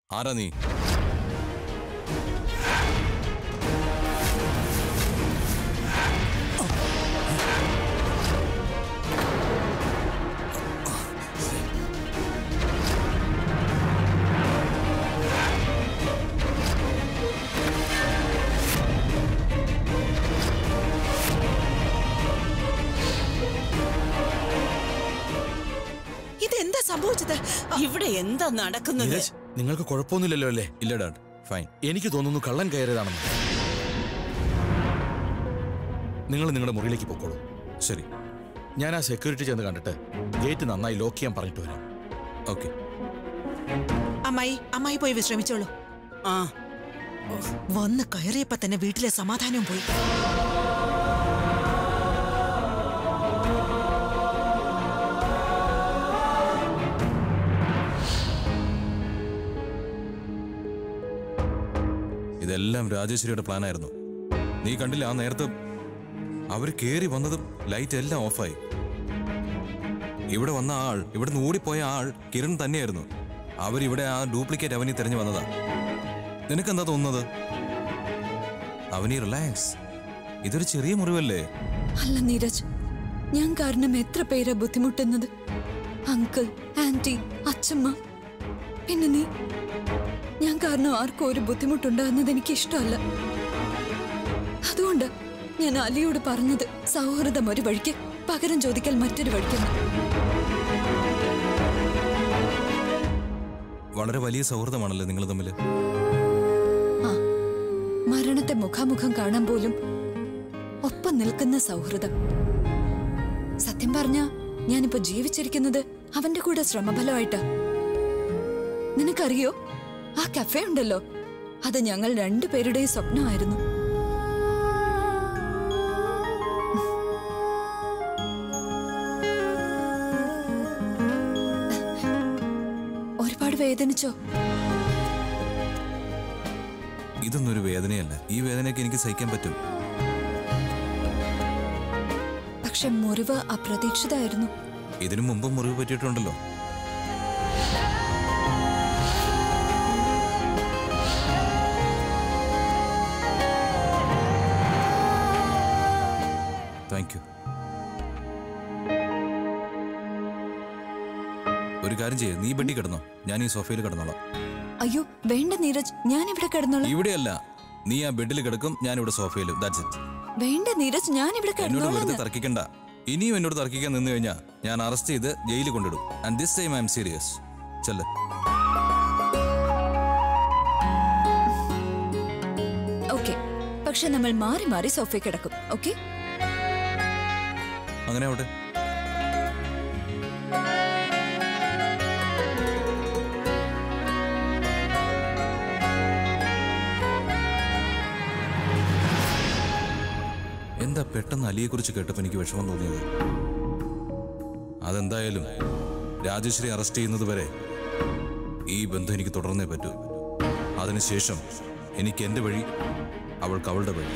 ആരാ നീ ഇതെന്താ സംഭവിച്ചത് ഇവിടെ എന്താ നടക്കുന്നത് നീരജ് നിങ്ങൾക്ക് കുഴപ്പമൊന്നുമില്ലല്ലോ അല്ലേ ഇല്ല ഡാഡ് ഫൈൻ എനിക്ക് തോന്നുന്നു കള്ളൻ കയറിയതാണെന്ന് നിങ്ങൾ നിങ്ങളുടെ മുറിയിലേക്ക് പൊക്കോളൂ ശരി ഞാൻ ആ സെക്യൂരിറ്റി ചെന്ന് കണ്ടിട്ട് ഗേറ്റ് നന്നായി ലോക്ക് ചെയ്യാൻ പറഞ്ഞിട്ട് വരാം ഓക്കെ അമ്മായി അമ്മായി പോയി വിശ്രമിച്ചോളൂ ആ വന്ന് കയറിയപ്പോ തന്നെ വീട്ടിലെ സമാധാനവും പോയി ഇതെല്ലാം രാജേശ്വരിയുടെ പ്ലാനായിരുന്നു നീ കണ്ടില്ല ആ നേരത്തെ അവർ കേറി വന്നതും ലൈറ്റ് എല്ലാം ഓഫായി ഇവിടെ വന്ന ആൾ ഇവിടുന്ന് ഓടിപ്പോയ ആൾ കിരൺ തന്നെയായിരുന്നു അവരിവിടെ ആ ഡ്യൂപ്ലിക്കേറ്റ് അവനി തെരഞ്ഞു വന്നതാ നിനക്കെന്താ തോന്നുന്നത് അവനി റിലാക്സ് ഇതൊരു ചെറിയ മുറിവല്ലേ അല്ല നീരജ് ഞാൻ കാരണം എത്ര പേരാ ബുദ്ധിമുട്ടുന്നത് അങ്കിൾ ആന്റി അച്ഛമ്മ പിന്നെ നീ ഞാൻ കാരണം ആർക്കും ഒരു ബുദ്ധിമുട്ടുണ്ടാകുന്നത് എനിക്ക് ഇഷ്ടമല്ല അതുകൊണ്ട് ഞാൻ അലിയോട് പറഞ്ഞത് സൗഹൃദം ഒരു വഴിക്ക് പകരം ചോദിക്കൽ മറ്റൊരു വഴിക്കെന്ന് വളരെ വലിയ സൗഹൃദമാണല്ലേ നിങ്ങൾ തമ്മിൽ ആ മരണത്തെ മുഖാമുഖം കാണാൻ പോലും ഒപ്പം നിൽക്കുന്ന സൗഹൃദം സത്യം പറഞ്ഞ ഞാനിപ്പോ ജീവിച്ചിരിക്കുന്നത് അവന്റെ കൂടെ ശ്രമഫലമായിട്ടാ നിനക്കറിയോ ആ കഫേ ഉണ്ടല്ലോ അത് ഞങ്ങൾ രണ്ടുപേരുടെയും സ്വപ്നമായിരുന്നു ഒരുപാട് വേദനിച്ചോ ഇതൊന്നും ഒരു വേദനയല്ല ഈ വേദനയൊക്കെ എനിക്ക് സഹിക്കാൻ പറ്റും പക്ഷെ മുറിവ് അപ്രതീക്ഷിതമായിരുന്നു ഇതിനു മുമ്പ് മുറിവ് പറ്റിയിട്ടുണ്ടല്ലോ താങ്ക് യു ഒരു കാര്യം ചെയ്യ നീ ബെഡി കിടന്നോ ഞാൻ ഈ സോഫയിൽ കിടന്നോളാം അയ്യോ വേണ്ട നീരജ് ഞാൻ ഇവിടെ കിടന്നോളാം ഇവിടെയല്ല നീ ആ ബെഡിൽ കിടക്കും ഞാൻ ഇവിടെ സോഫയിലും ദാറ്റ്സ് ഇറ്റ് വേണ്ട നീരജ് ഞാൻ ഇവിടെ എന്നോട് വെറുതെ കിടന്നോളാം തർക്കിക്കണ്ട ഇനിയും എന്നോട് തർക്കിക്കാൻ നിന്ന് കഴിഞ്ഞാൽ ഞാൻ അറസ്റ്റ് ചെയ്ത് ജയിലിൽ കൊണ്ടിടും and this time I'm serious ചെല്ല് ഓക്കെ പക്ഷെ നമ്മൾ മാറി മാറി സോഫയിൽ കിടക്കും ഓക്കെ അങ്ങനെ ആവട്ടെ എന്താ പെട്ടെന്ന് അലിയെക്കുറിച്ച് കേട്ടപ്പോൾ എനിക്ക് വിഷമം തോന്നിയത് അതെന്തായാലും രാജശ്രീ അറസ്റ്റ് ചെയ്യുന്നത് വരെ ഈ ബന്ധം എനിക്ക് തുടർന്നേ പറ്റൂ അതിനുശേഷം എനിക്ക് എൻ്റെ വഴി അവൾക്ക് അവളുടെ വഴി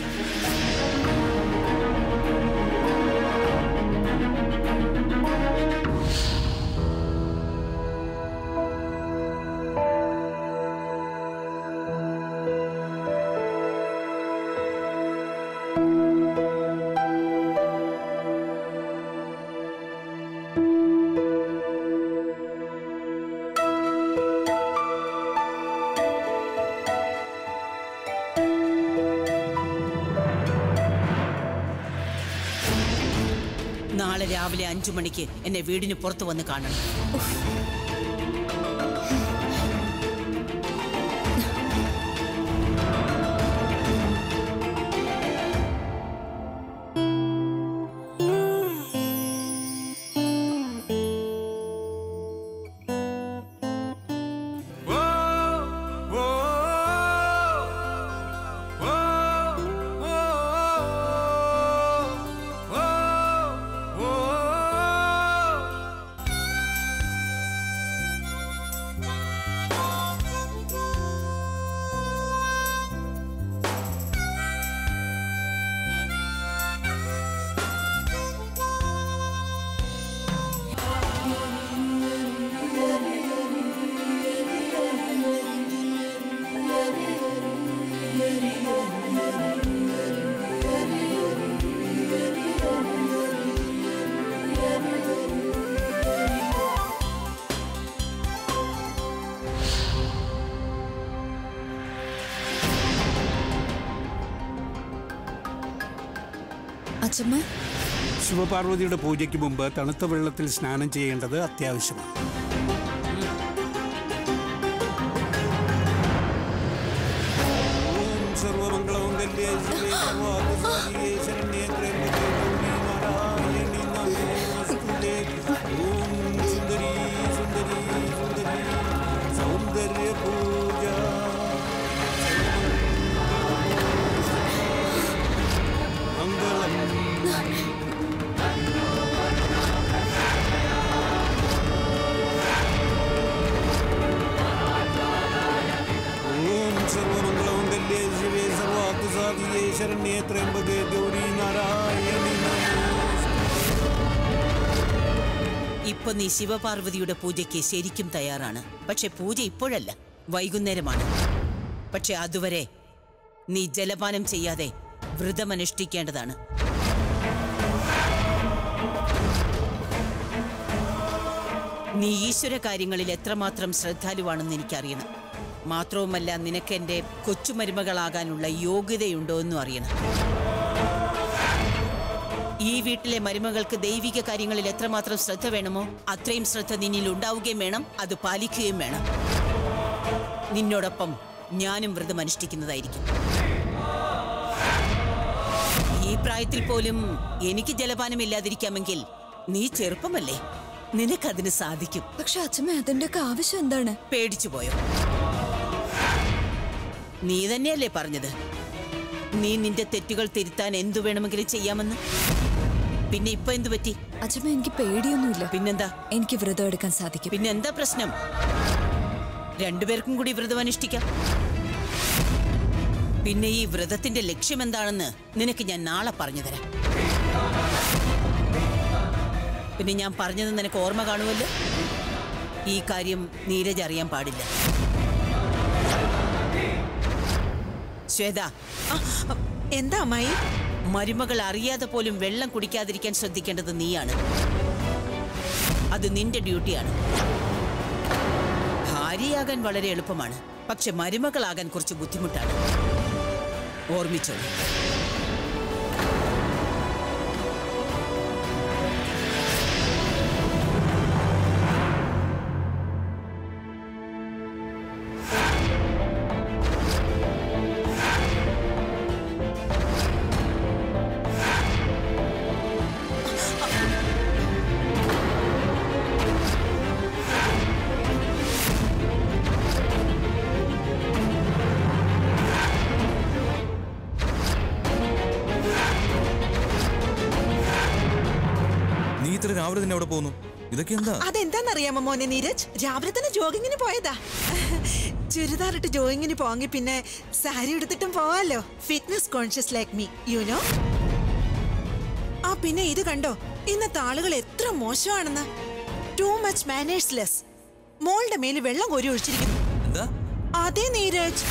നാളെ രാവിലെ അഞ്ചു മണിക്ക് എന്നെ വീടിന് പുറത്തു വന്ന് കാണണം അച്ഛമ്മ ശിവപാർവതിയുടെ പൂജയ്ക്ക് മുമ്പ് തണുത്ത വെള്ളത്തിൽ സ്നാനം ചെയ്യേണ്ടത് അത്യാവശ്യമാണ് ഓം സർവമംഗളമംഗല്യേ ശിവേ സർവാർത്ഥസാധികേ ശരണ്യേ ത്രയംബകേ ഗൗരി നാരായണി നമോസ്തുതേ. ഓം സുന്ദരീ സുന്ദരീ സുന്ദരീ സൗന്ദര്യ പൂജ മംഗളം ഓം സർവമംഗളമംഗല്യേ ശിവേ സർവാർത്ഥസാധികേ ശരണ്യേ ത്രയംബകേ ഗൗരി നാരായണി നമോസ്തുതേ. ഇപ്പൊ നീ ശിവപാർവതിയുടെ പൂജയ്ക്ക് ശരിക്കും തയ്യാറാണ് പക്ഷെ പൂജ ഇപ്പോഴല്ല വൈകുന്നേരമാണ് പക്ഷെ അതുവരെ നീ ജലപാനം ചെയ്യാതെ വ്രതമനുഷ്ഠിക്കേണ്ടതാണ് നീ ഈശ്വര കാര്യങ്ങളിൽ എത്രമാത്രം ശ്രദ്ധാലുവാണെന്ന് എനിക്കറിയണം മാത്രവുമല്ല നിനക്ക് എൻ്റെ കൊച്ചുമരുമകളാകാനുള്ള യോഗ്യതയുണ്ടോ എന്നും അറിയണം ഈ വീട്ടിലെ മരുമകൾക്ക് ദൈവിക കാര്യങ്ങളിൽ എത്രമാത്രം ശ്രദ്ധ വേണമോ അത്രയും ശ്രദ്ധ നിന്നിൽ ഉണ്ടാവുകയും വേണം അത് പാലിക്കുകയും വേണം നിന്നോടൊപ്പം ഞാനും വ്രതം അനുഷ്ഠിക്കുന്നതായിരിക്കും ഈ പ്രായത്തിൽ പോലും എനിക്ക് ജലപാനമില്ലാതിരിക്കാമെങ്കിൽ നീ ചെറുപ്പമല്ലേ നിനക്കതിന് സാധിക്കും പക്ഷെ അച്ഛമ്മ അതിന്റെ ഒക്കെ ആവശ്യം എന്താണ് പേടിച്ചു പോയോ നീ തന്നെയല്ലേ പറഞ്ഞത് നീ നിന്റെ തെറ്റുകൾ തിരുത്താൻ എന്തു വേണമെങ്കിലും ചെയ്യാമെന്ന് പിന്നെ ഇപ്പൊ എന്തു പറ്റി അച്ഛമ്മ എനിക്ക് പേടിയൊന്നുമില്ല പിന്നെന്താ എനിക്ക് വ്രതം എടുക്കാൻ സാധിക്കും പിന്നെന്താ പ്രശ്നം രണ്ടുപേർക്കും കൂടി വ്രതം അനുഷ്ഠിക്കാം പിന്നെ ഈ വ്രതത്തിന്റെ ലക്ഷ്യം എന്താണെന്ന് നിനക്ക് ഞാൻ നാളെ പറഞ്ഞു തരാം പിന്നെ ഞാൻ പറഞ്ഞത് നിനക്ക് ഓർമ്മ കാണുമല്ലോ ഈ കാര്യം നീരജ് അറിയാൻ പാടില്ല ശ്വേത ആ, എന്താ അമ്മായി മരുമകൾ അറിയാതെ പോലും വെള്ളം കുടിക്കാതിരിക്കാൻ ശ്രദ്ധിക്കേണ്ടത് നീയാണ് അത് നിന്റെ ഡ്യൂട്ടിയാണ് ഭാര്യയാകാൻ വളരെ എളുപ്പമാണ് പക്ഷെ മരുമകളാകാൻ കുറച്ച് ബുദ്ധിമുട്ടാണ് ഓർമ്മിച്ചോളൂ നീ ഇത്ര രാവിലെ തന്നെ അവിടെ പോകുന്നു ഇതൊക്കെ എന്താ അതെന്താന്നറിയാമോ മോനെ നീരജ് രാവിലെ തന്നെ ജോഗിങ്ങിന് പോയതാ ചുരിദാറിട്ട് ജോഗിങ്ങിന് പോങ്ങി പിന്നെ സാരി എടുത്തിട്ടും പോവാലോ fitness conscious like me you know ആ പിന്നെ ഇത് കണ്ടോ ഇന്നത്തെ ആളുകൾ എത്ര മോശമാണെന്ന് ടു മച്ച് മാനേഴ്സ് ലെസ് മോളുടെ മേല് വെള്ളം കോരി ഒഴിച്ചിരിക്കുന്നു എന്താ അതെ നീരജ്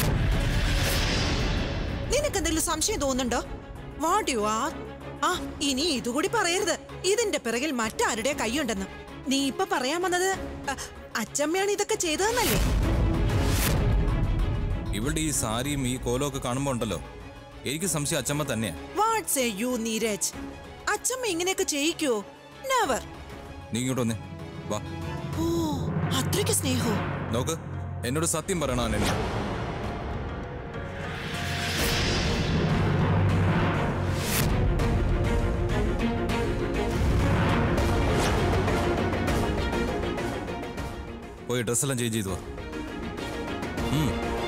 നിനക്ക് എന്തെങ്കിലും സംശയം തോന്നുന്നുണ്ടോ വാട്ട് യു ആർ ആ ഇനി ഇതുകൂടി പറയരുത് ഇതിന്റെ പിറകിൽ മറ്റാരുടെ കൈയുണ്ടെന്ന് നീ ഇപ്പൊ പറയാൻ വന്നത് അ, അച്ചമ്മയാണ് ഇതൊക്കെ ചെയ്തതെന്നല്ലേ ഇവളുടെ ഈ സാരിയും ഈ കോലവും ഒക്കെ കാണുമ്പോ ഉണ്ടല്ലോ എനിക്ക് സംശയം അച്ചമ്മ തന്നെയാ വാട്ട്സ് എ യു നീരജ് അച്ചമ്മ ഇങ്ങനെയൊക്കെ ചെയ്യിക്കോ നെവർ നീ ഇങ്ങോട്ട് വന്നേ വാ ഓ അത്രയ്ക്ക് സ്നേഹോ നോക്ക് എന്നോട് സത്യം പറയണോ അനന്യ പോയി ഡ്രസ്സെല്ലാം ചേഞ്ച് ചെയ്തു വാ ഉം.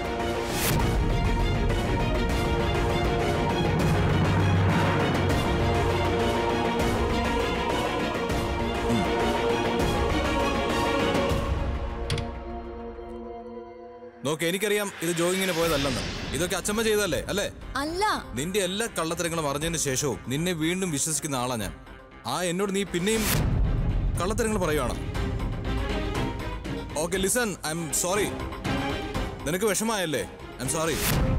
നോക്ക് എനിക്കറിയാം ഇത് ജോഗിങ്ങിന് പോയതല്ലെന്ന് ഇതൊക്കെ അച്ചമ്മ ചെയ്തല്ലേ അല്ലേ അല്ല നിന്റെ എല്ലാ കള്ളത്തരങ്ങളും അറിഞ്ഞതിന് ശേഷവും നിന്നെ വീണ്ടും വിശ്വസിക്കുന്ന ആളാ ഞാൻ ആ എന്നോട് നീ പിന്നെയും കള്ളത്തരങ്ങൾ പറയുവാണ് okay listen I'm sorry നിനക്ക് വിഷമായല്ലേ ഐ എം സോറി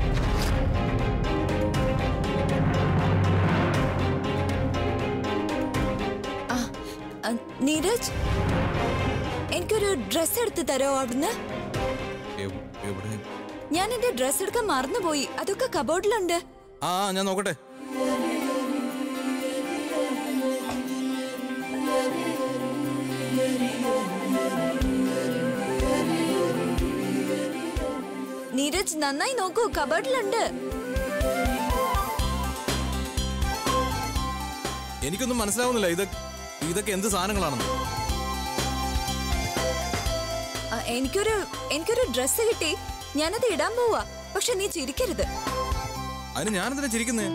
ആ, ആ, നീരജ് എനിക്കൊരു ഡ്രസ് എടുത്ത് തരോ അവിടുന്ന് എവിടെ ഞാൻ എന്റെ ഡ്രസ് എടുക്കാൻ മറന്നുപോയി അതൊക്കെ കബോർഡിലുണ്ട് ആ ആ, ഞാൻ നോക്കട്ടെ നീരജ് നന്നായി നോക്കൂ കബേർഡിലുണ്ട് എനിക്കൊന്നും മനസ്സിലാവുന്നില്ല ഇത് ഇതൊക്കെ എന്ത് സാധനങ്ങളാണെന്ന് ആ, എനിക്കൊരു എനിക്കൊരു ഡ്രസ്സ് കിട്ടി ഞാനത് ഇടാൻ പോവാ പക്ഷെ നീ ചിരിക്കരുത് അതിന് ഞാനെന്തിനാ ചിരിക്കുന്നേ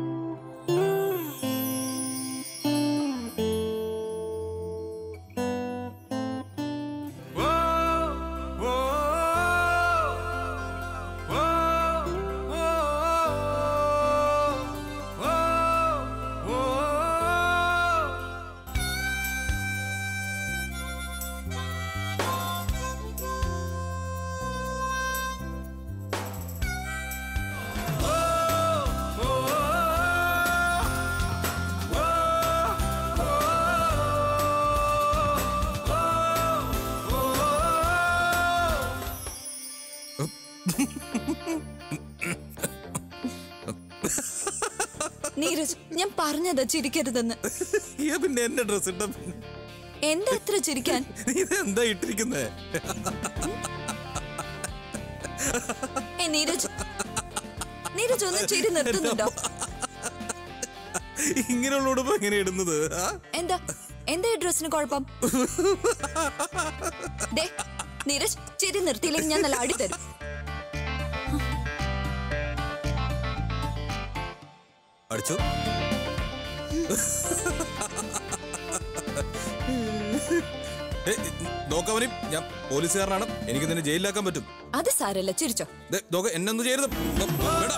നീരജ് ഞാൻ പറഞ്ഞതാ ചിരിക്കരുതെന്ന് ഈ പിന്നെ എന്റെ ഡ്രസ് ഇട്ട എന്താ അത്ര ചിരിക്കാൻ ഇത് എന്താ ഇട്ടിരിക്കുന്നേ ഏ നീരജ് നീരജ് ഒന്ന് ചിരി നിർത്തുന്നുണ്ടോ ഇങ്ങനെയുള്ള ഉടുപ്പ് എങ്ങനെ ഇടുന്നത് ആ? എന്താ എന്താ ഈ ഡ്രസ്സിന് കുഴപ്പം ദേ നീരജ് ചിരി നിർത്തിയില്ലെങ്കിൽ ഞാൻ നല്ല അടി തരും അടിച്ചു ഏ, നോക്കാവനി ഞാൻ പോലീസുകാരനാണ് എനിക്ക് നിന്നെ ജയിലിലാക്കാൻ പറ്റും അത് സാരല്ല ചിരിച്ചോ ദേ, നോക്ക് എന്നെ ഒന്നും ചെയ്യരുത് ദേ, വേണ്ട.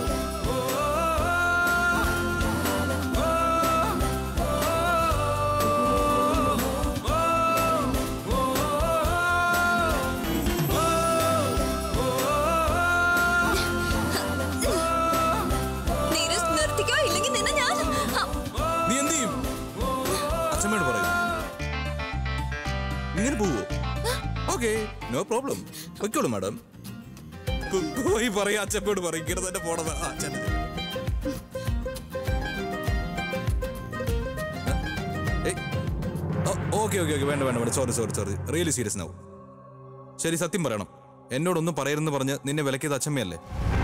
നീരജ് നിർത്തിക്കോ ഇല്ലെങ്കിൽ നിന്നെ ഞാൻ ആ, നീ എന്ത് ചെയ്യും അച്ഛമ്മയോട് പറയൂ ഇങ്ങനെ പോവോ ഓക്കെ നോ പ്രോബ്ലം പൊയ്ക്കോളൂ മാഡം പോയി പറയാ അച്ഛമ്മയോട് പറയും ഇങ്ങനെ തന്നെ പോണത് ആ, അച്ഛൻ ഓക്കെ ഓക്കെ ഓക്കെ വേണ്ട വേണ്ട വേണ്ട sorry sorry sorry really serious നാവും ശരി സത്യം പറയണം എന്നോടൊന്നും പറയരുതെന്ന് പറഞ്ഞ് നിന്നെ വിലക്കിയത് അച്ഛമ്മയല്ലേ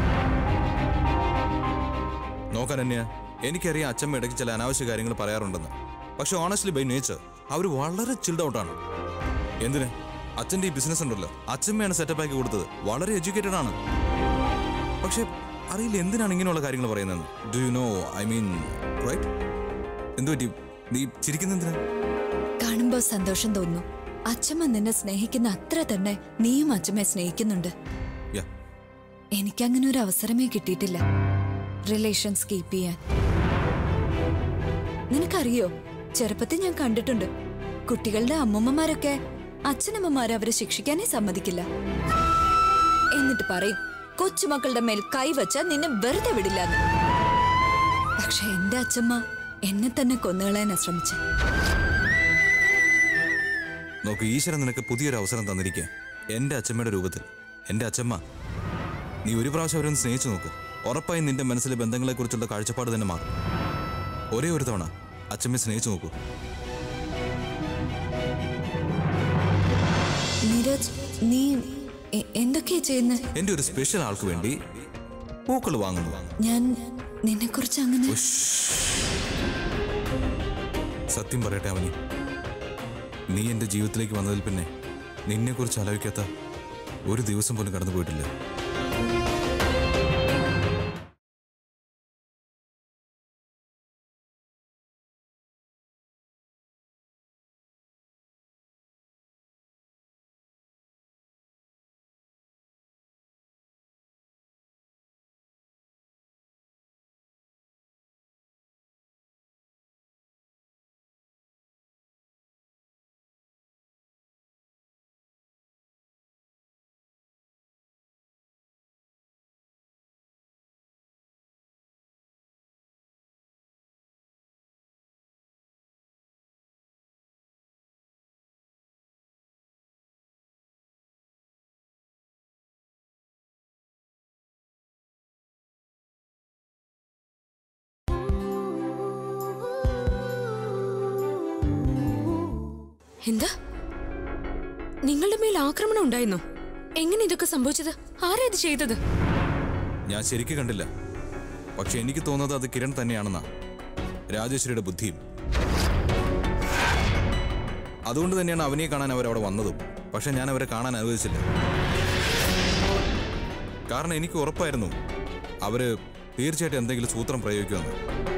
നോക്കാൻ തന്നെയാ എനിക്കറിയാം അച്ഛമ്മ ഇടയ്ക്ക് ചില അനാവശ്യ കാര്യങ്ങൾ പറയാറുണ്ടെന്ന് പക്ഷെ ഓണസ്റ്റ്ലി ബൈ നേച്ചർ അവർ വളരെ ചിൽഡ് ഔട്ടാണ് എന്തിന് അച്ഛൻ്റെ ഈ ബിസിനസ് ഉണ്ടല്ലോ അച്ഛമ്മയാണ് സെറ്റപ്പ് ആക്കി കൊടുത്തത് വളരെ എഡ്യൂക്കേറ്റഡ് ആണ് പക്ഷെ അറിയില്ല എന്തിനാണ് ഇങ്ങനെയുള്ള കാര്യങ്ങൾ പറയുന്നതെന്ന് do you know I mean right എന്തു പറ്റി നീ ചിരിക്കുന്ന എന്തിനാ കാണുമ്പോ സന്തോഷം തോന്നുന്നു അച്ഛമ്മ നിന്നെ സ്നേഹിക്കുന്ന അത്ര തന്നെ നീയും അച്ഛമ്മയെ സ്നേഹിക്കുന്നുണ്ട് യാ എനിക്കങ്ങനെ ഒരു അവസരമേ കിട്ടിയിട്ടില്ല റിലേഷൻസ് കീപ്പ് ചെയ്യാൻ നിനക്കറിയോ ചെറുപ്പത്തിൽ ഞാൻ കണ്ടിട്ടുണ്ട് കുട്ടികളുടെ അമ്മൂമ്മമാരൊക്കെ അച്ഛനമ്മമാരെ അവരെ ശിക്ഷിക്കാനേ സമ്മതിക്കില്ല എന്നിട്ട് പറയും കൊച്ചുമക്കളുടെ മേൽ കൈവച്ച നിന്നെ വെറുതെ വിടില്ലെന്ന് പക്ഷെ എന്റെ അച്ഛമ്മ എന്നെ തന്നെ കൊന്നുകളയാനാ ശ്രമിച്ചത് നോക്ക് ഈശ്വരൻ നിനക്ക് പുതിയൊരു അവസരം തന്നിരിക്കുക എൻ്റെ അച്ഛമ്മയുടെ രൂപത്തിൽ എൻ്റെ അച്ഛമ്മ നീ ഒരു പ്രാവശ്യം അവരൊന്ന് സ്നേഹിച്ചു നോക്ക് ഉറപ്പായും നിന്റെ മനസ്സിലെ ബന്ധങ്ങളെക്കുറിച്ചുള്ള കാഴ്ചപ്പാട് തന്നെ മാറും ഒരേ ഒരു തവണ അച്ഛമ്മയെ സ്നേഹിച്ചു നോക്കൂ നീരജ് നീ എ- എന്തൊക്കെയാ ചെയ്യുന്നത് എൻ്റെ ഒരു സ്പെഷ്യൽ ആൾക്ക് വേണ്ടി പൂക്കൾ വാങ്ങുന്നു ഞാൻ നിന്നെ കുറിച്ച് അങ്ങനെ സത്യം പറയട്ടെ അവനി നീ എൻ്റെ ജീവിതത്തിലേക്ക് വന്നതിൽ പിന്നെ നിന്നെക്കുറിച്ച് ആലോചിക്കാത്ത ഒരു ദിവസം പോലും കടന്നു പോയിട്ടില്ല എന്താ നിങ്ങളുടെ മേൽ ആക്രമണം ഉണ്ടായിരുന്നോ എങ്ങനെ ഇതൊക്കെ സംഭവിച്ചത് ആരാ ഇത് ചെയ്തത് ഞാൻ ശരിക്കും കണ്ടില്ല പക്ഷെ എനിക്ക് തോന്നുന്നത് അത് കിരൺ തന്നെയാണെന്നാ രാജേശ്വരിയുടെ ബുദ്ധിയും അതുകൊണ്ട് തന്നെയാണ് അവനെ കാണാൻ അവരവിടെ വന്നതും പക്ഷെ ഞാൻ അവരെ കാണാൻ അനുവദിച്ചില്ല കാരണം എനിക്ക് ഉറപ്പായിരുന്നു അവര് തീർച്ചയായിട്ടും എന്തെങ്കിലും സൂത്രം പ്രയോഗിക്കുമെന്ന്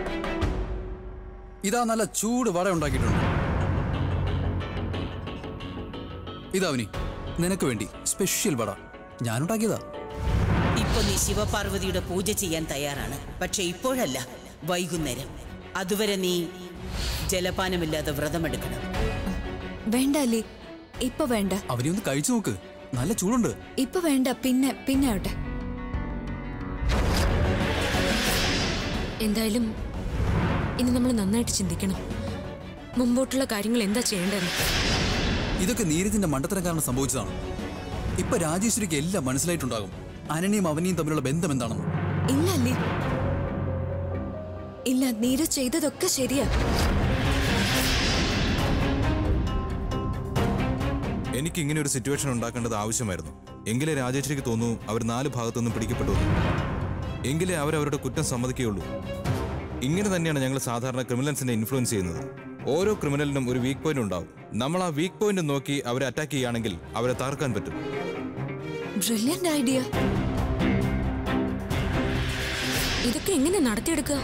ഇതാ നല്ല ചൂട് വട ഉണ്ടാക്കിയിട്ടുണ്ട് ഇതാവനി നിനക്ക് വേണ്ടി സ്പെഷ്യൽ വട ഞാനുണ്ടാക്കിയതാ ഇപ്പൊ നീ ശിവപാർവതിയുടെ പൂജ ചെയ്യാൻ തയ്യാറാണ് പക്ഷെ ഇപ്പോഴല്ല വൈകുന്നേരം അതുവരെ നീ ജലപാനമില്ലാതെ വ്രതമെടുക്കണം വേണ്ട അല്ലേ ഇപ്പൊ വേണ്ട അവനെ ഒന്ന് കഴിച്ചു നോക്ക് നല്ല ചൂടുണ്ട് ഇപ്പൊ വേണ്ട പിന്നെ പിന്നെ ആവട്ടെ എന്തായാലും ഇനി നമ്മൾ നന്നായിട്ട് ചിന്തിക്കണം മുമ്പോട്ടുള്ള കാര്യങ്ങൾ എന്താ ചെയ്യേണ്ടതെന്ന് ഇതൊക്കെ നീരജിന്റെ മണ്ടത്തരം കാരണം സംഭവിച്ചതാണ് ഇപ്പൊ രാജേശ്വരിക്ക് എല്ലാം മനസ്സിലായിട്ടുണ്ടാകും അനനിയും അവനിയും തമ്മിലുള്ള ബന്ധം എന്താണെന്ന് ഇല്ല അല്ലേ ഇല്ല നീരജ് ചെയ്തതൊക്കെ ശരിയാ എനിക്ക് ഇങ്ങനെ ഒരു സിറ്റുവേഷൻ ഉണ്ടാക്കേണ്ടത് ആവശ്യമായിരുന്നു എങ്കിലേ രാജേശ്വരിക്ക് തോന്നൂ അവർ നാല് ഭാഗത്തുനിന്നും പിടിക്കപ്പെട്ടു എന്ന്. എങ്കിലേ അവരവരുടെ കുറ്റം സമ്മതിക്കുകയുള്ളൂ ഇങ്ങനെ തന്നെയാണ് ഞങ്ങൾ സാധാരണ ക്രിമിനൽസിനെ ഇൻഫ്ലുവൻസ് ചെയ്യുന്നത് ഓരോ ക്രിമിനലിനും ഒരു വീക്ക് പോയിന്റ് ഉണ്ടാവും നമ്മൾ ആ വീക്ക് പോയിന്റ് നോക്കി അവരെ അറ്റാക്ക് ചെയ്യുകയാണെങ്കിൽ അവരെ തകർക്കാൻ പറ്റും ബ്രില്യന്റ് ഐഡിയ ഇതൊക്കെ എങ്ങനെ നടത്തിയെടുക്കുക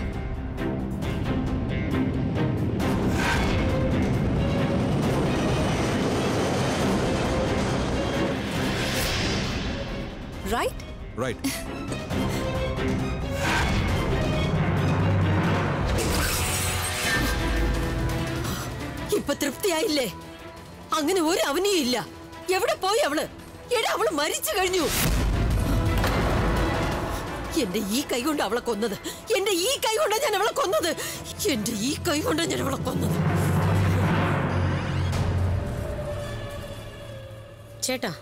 റൈറ്റ് റൈറ്റ് ഇപ്പൊ തൃപ്തിയായില്ലേ അങ്ങനെ ഒരു അവനിയും ഇല്ല എവിടെ പോയി അവള് എടാ അവള് മരിച്ചു കഴിഞ്ഞു എന്റെ ഈ കൈ കൊണ്ട് അവളെ കൊന്നത് എന്റെ ഈ കൈ കൊണ്ടാ ഞാൻ അവളെ കൊന്നത് എന്റെ ഈ കൈ കൊണ്ടാ ഞാൻ അവളെ കൊന്നത് ചേട്ടാ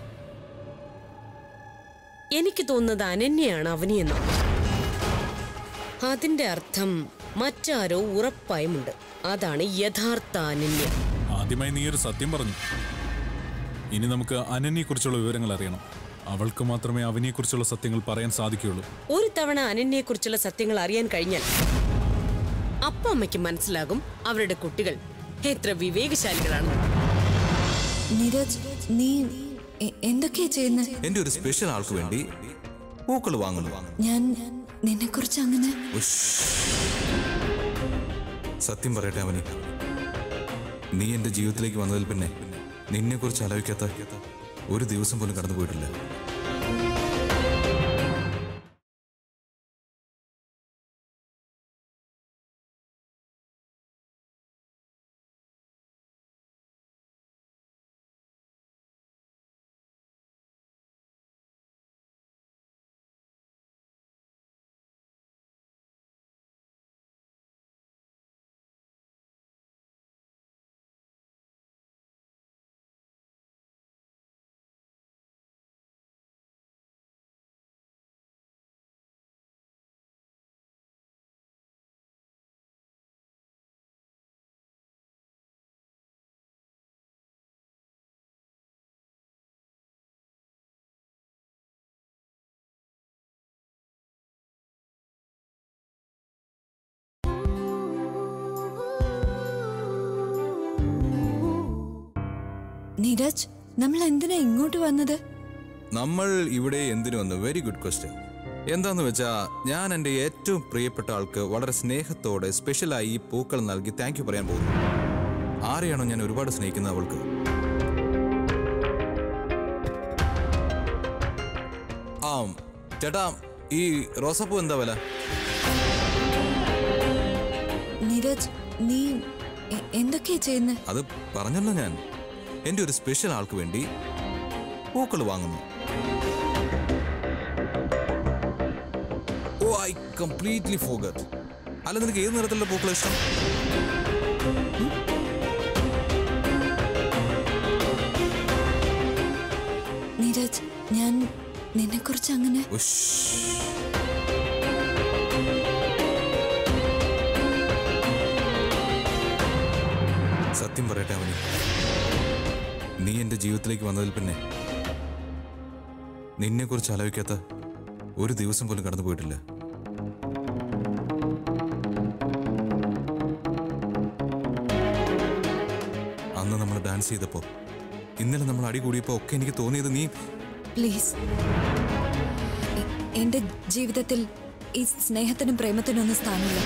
എനിക്ക് തോന്നുന്നത് അനന്യയാണ് അവനിയെന്ന് അതിന്റെ അർത്ഥം മറ്റാരോ ഉറപ്പായുമുണ്ട് അതാണ് യഥാർത്ഥ അനന്യ ആദ്യമായി നീ ഒരു സത്യം പറഞ്ഞു ഇനി നമുക്ക് അനന്യെക്കുറിച്ചുള്ള വിവരങ്ങൾ അറിയണം അവൾക്ക് മാത്രമേ അവനെക്കുറിച്ചുള്ള സത്യങ്ങൾ പറയാൻ സാധിക്കുകയുള്ളൂ ഒരു തവണ അനന്യയെക്കുറിച്ചുള്ള സത്യങ്ങൾ അറിയാൻ കഴിഞ്ഞാൽ അപ്പ അമ്മയ്ക്ക് മനസ്സിലാകും അവരുടെ കുട്ടികൾ എത്ര വിവേകശാലികളാണ് നീരജ് നീ എ- എന്തൊക്കെയാ ചെയ്യുന്നത് എന്റെ ഒരു സ്പെഷ്യൽ ആൾക്ക് വേണ്ടി പൂക്കൾ വാങ്ങുന്നു ഞാൻ നിന്നെ കുറിച്ച് അങ്ങനെ ഉഷ്. സത്യം പറയട്ടെ അവന് നീ എന്റെ ജീവിതത്തിലേക്ക് വന്നതിൽ പിന്നെ നിന്നെ കുറിച്ച് ആലോചിക്കാത്ത ഒരു ദിവസം പോലും കടന്നു പോയിട്ടില്ല നീരജ് നമ്മൾ എന്തിനാ ഇങ്ങോട്ട് വന്നത് നമ്മൾ ഇവിടെ എന്തിനു വന്നു വെരി ഗുഡ് ക്വസ്റ്റ്യൻ എന്താന്ന് വെച്ചാ ഞാൻ എൻ്റെ ഏറ്റവും പ്രിയപ്പെട്ട ആൾക്ക് വളരെ സ്നേഹത്തോടെ സ്പെഷ്യലായി ഈ പൂക്കൾ നൽകി താങ്ക് യു പറയാൻ പോകുന്നു ആരെയാണോ ഞാൻ ഒരുപാട് സ്നേഹിക്കുന്നത് അവൾക്ക് ആ ചേട്ടാ ഈ റോസാപ്പൂ എന്താ വില നീരജ് നീ എ- എന്തൊക്കെയാ ചെയ്യുന്നത് അത് പറഞ്ഞല്ലോ ഞാൻ എൻ്റെ ഒരു സ്പെഷ്യൽ ആൾക്ക് വേണ്ടി പൂക്കൾ വാങ്ങുന്നു ഓ ഐ കംപ്ലീറ്റ്ലി ഫോഗറ്റ് അല്ല നിനക്ക് ഏത് നിറത്തിലുള്ള പൂക്കൾ ഇഷ്ടം നീരജ് ഞാൻ നിന്നെ കുറിച്ച് അങ്ങനെ ഉഷ്. സത്യം പറയട്ടെ അവന് നീ എൻ്റെ ജീവിതത്തിലേക്ക് വന്നതിൽ പിന്നെ നിന്നെക്കുറിച്ച് ആലോചിക്കാത്ത ഒരു ദിവസം പോലും കടന്നു പോയിട്ടില്ല അന്ന് നമ്മൾ ഡാൻസ് ചെയ്തപ്പോ ഇന്നലെ നമ്മൾ അടി കൂടിയപ്പോ ഒക്കെ എനിക്ക് തോന്നിയത് നീ പ്ലീസ് എ- എന്റെ ജീവിതത്തിൽ ഈ സ്നേഹത്തിനും പ്രേമത്തിനും ഒന്നും സ്ഥാനമില്ല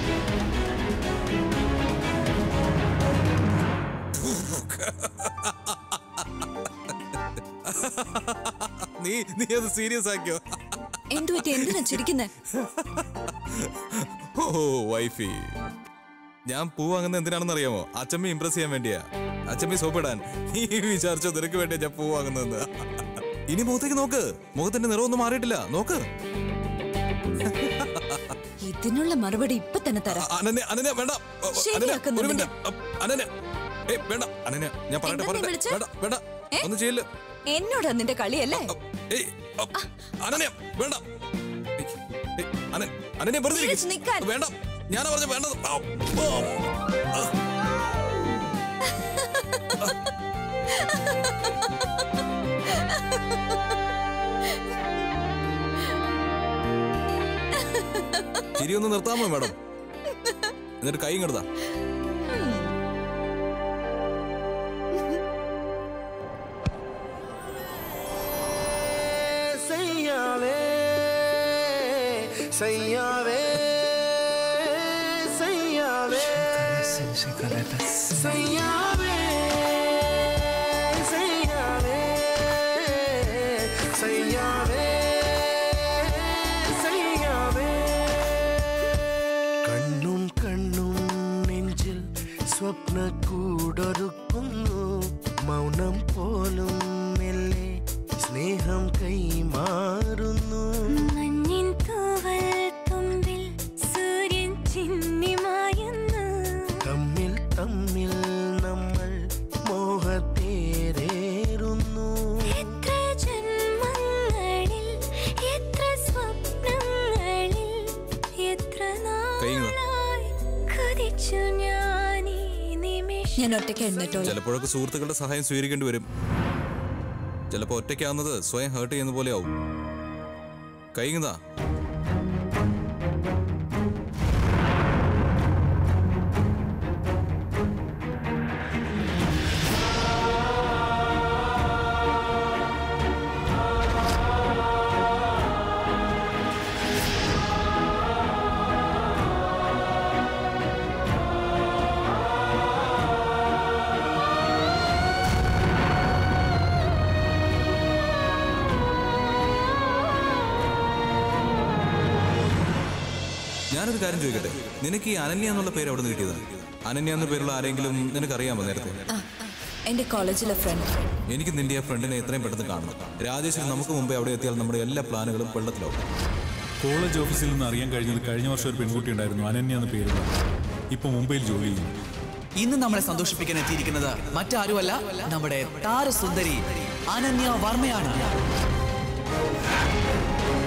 നീ നീ അത് സീരിയസ് ആക്കിയോ എന്തു പറ്റി എന്തിനാ ചിരിക്കുന്നേ ഓ വൈഫി ഞാൻ പൂ വാങ്ങുന്നത് എന്തിനാണെന്ന് അറിയാമോ അച്ചമ്മ ഇംപ്രസ് ചെയ്യാൻ വേണ്ടിയാ അച്ചമ്മ സോപ്പിടാൻ നീ വിചാരിച്ചോ നിനക്ക് വേണ്ടിയാ ഞാൻ പൂ വാങ്ങുന്നതെന്ന് ഇനി മുഖത്തേക്ക് നോക്ക് മുഖത്തിന്റെ നിറമൊന്നും മാറിയിട്ടില്ല നോക്ക് ഇതിനുള്ള മറുപടി ഇപ്പൊ തന്നെ തരാം അനന്യ അനന്യ വേണ്ട അ, അനന്യ, ശരിയാക്കുന്നു ഒരു നിന്നെ. മിനിറ്റ്. അ, അനന്യ ഏയ് വേണ്ട അനന്യ ഞാൻ പറയട്ടെ എന്താ നീ പറയട്ടെ വിളിച്ചേ? വേണ്ട വേണ്ട ഏ? ഒന്നും ചെയ്യില്ല എന്നോടാ നിന്റെ കളിയല്ലേ ഏയ് അ, അനന്യ വേണ്ട ഏയ്, ഏയ്, അന- അനന്യ വെറുതെ ഇരിക്ക്. നീരജ്, നിക്കാൻ. വേണ്ട ഞാനാ പറഞ്ഞ വേണ്ടത് ആ, ആ. ചിരി ഒന്ന് നിർത്താമോ മാഡം എന്നിട്ട് കൈ ഇങ്ങെടുത്താ സയ്യാവേ സയ്യാവേ സയ്യാവേ സയ്യാവേ സയ്യാവേ സയ്യാവേ സയ്യാവേ കണ്ണും കണ്ണും നെഞ്ചിൽ സ്വപ്ന കൂടൊരുക്കുന്നു മൗനം പോലും മെല്ലെ സ്നേഹം കൈമാറുന്നു മഞ്ഞിൻ തൂവൽ തുമ്പിൽ സൂര്യൻ ചിന്നിമായുന്നു തമ്മിൽ തമ്മിൽ നമ്മൾ മോഹത്തേരേറുന്നു എത്ര ജന്മങ്ങളിൽ എത്ര സ്വപ്നങ്ങളിൽ എത്ര കൈ ഇങ്ങ് താ. നാളായി കൊതിച്ചു ഞാൻ ഈ നിമിഷം ഞാൻ ഒറ്റയ്ക്ക് എഴുന്നേറ്റോളാം ചിലപ്പോഴൊക്കെ സുഹൃത്തുക്കളുടെ സഹായം സ്വീകരിക്കേണ്ടി വരും ചിലപ്പോ ഒറ്റയ്ക്കാവുന്നത് സ്വയം ഹേർട്ട് ചെയ്യുന്ന പോലെ ആവും കൈങ്ങതാ ഞാനൊരു കാര്യം ചോദിക്കട്ടെ നിനക്ക് ഈ അനന്യ എന്നുള്ള പേര് അവിടെ നിന്ന് കിട്ടിയത് അനന്യ എന്ന പേരുള്ള ആരെങ്കിലും നിനക്ക് അറിയാമോ നേരത്തെ ആ, എന്റെ കോളേജിലെ ഫ്രണ്ട് എനിക്ക് നിന്റെ ആ ഫ്രണ്ടിനെ എത്രയും പെട്ടെന്ന് കാണണം രാജേശ്വരൻ നമുക്ക് മുമ്പേ അവിടെ എത്തിയാൽ നമ്മുടെ എല്ലാ പ്ലാനുകളും വെള്ളത്തിലാവും കോളേജ് ഓഫീസിൽ നിന്ന് അറിയാൻ കഴിഞ്ഞത് കഴിഞ്ഞ വർഷം ഒരു പെൺകുട്ടി ഉണ്ടായിരുന്നു അനന്യ എന്ന പേരുള്ള ഇപ്പൊ മുംബൈയിൽ ജോലി ചെയ്യുന്നു ഇന്ന് നമ്മളെ സന്തോഷിപ്പിക്കാൻ എത്തിയിരിക്കുന്നത് മറ്റാരുമല്ല നമ്മുടെ താരസുന്ദരി അനന്യ വർമ്മയാണ്